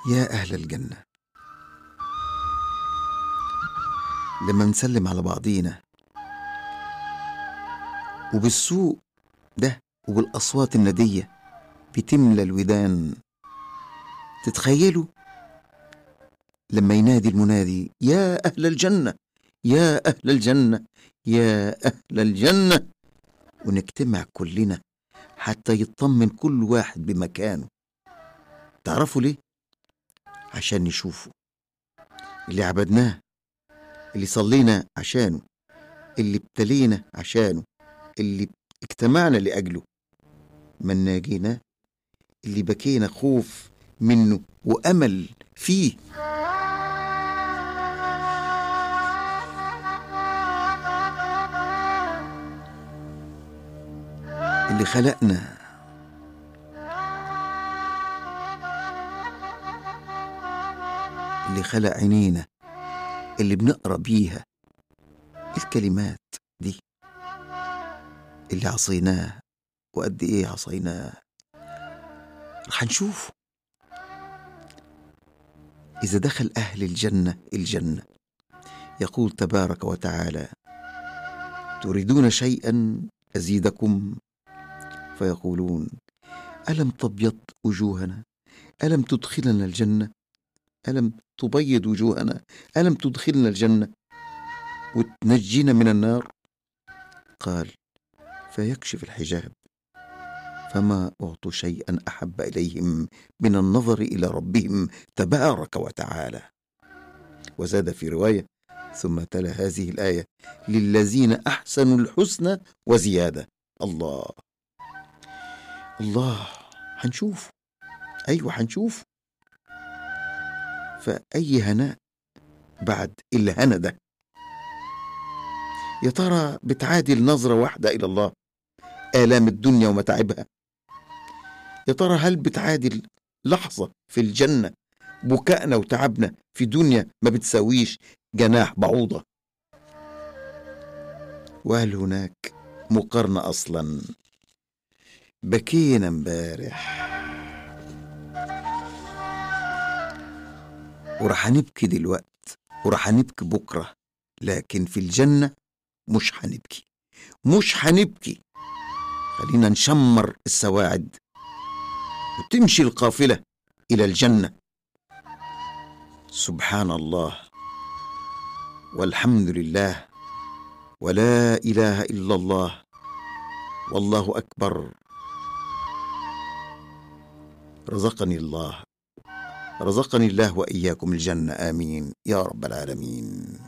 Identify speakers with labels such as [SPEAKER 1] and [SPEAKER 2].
[SPEAKER 1] يا أهل الجنة لما نسلم على بعضينا وبالسوق ده وبالأصوات الندية بتملى الودان تتخيلوا لما ينادي المنادي يا أهل الجنة يا أهل الجنة يا أهل الجنة ونجتمع كلنا حتى يطمن كل واحد بمكانه تعرفوا ليه؟ عشان نشوفه اللي عبدناه اللي صلينا عشانه اللي ابتلينا عشانه اللي اجتمعنا لأجله من ناجينا اللي بكينا خوف منه وأمل فيه اللي خلقنا اللي خلق عينينا اللي بنقرا بيها الكلمات دي اللي عصيناه وقد ايه عصيناه رح نشوف اذا دخل اهل الجنه الجنه يقول تبارك وتعالى تريدون شيئا ازيدكم فيقولون الم تبيض وجوهنا الم تدخلنا الجنه الم تبيض وجوهنا الم تدخلنا الجنه وتنجينا من النار قال فيكشف الحجاب فما اعطوا شيئا احب اليهم من النظر الى ربهم تبارك وتعالى وزاد في روايه ثم تلا هذه الايه للذين احسنوا الحسنى وزياده الله الله هنشوف ايوه هنشوف فاي هناء بعد الهنا ده يا ترى بتعادل نظره واحده الى الله الام الدنيا ومتاعبها يا ترى هل بتعادل لحظه في الجنه بكائنا وتعبنا في دنيا ما بتساويش جناح بعوضه وهل هناك مقارنه اصلا بكينا امبارح ورح نبكي دلوقت ورح نبكي بكره لكن في الجنه مش هنبكي مش هنبكي خلينا نشمر السواعد وتمشي القافله الى الجنه سبحان الله والحمد لله ولا اله الا الله والله اكبر رزقني الله رزقني الله واياكم الجنه امين يا رب العالمين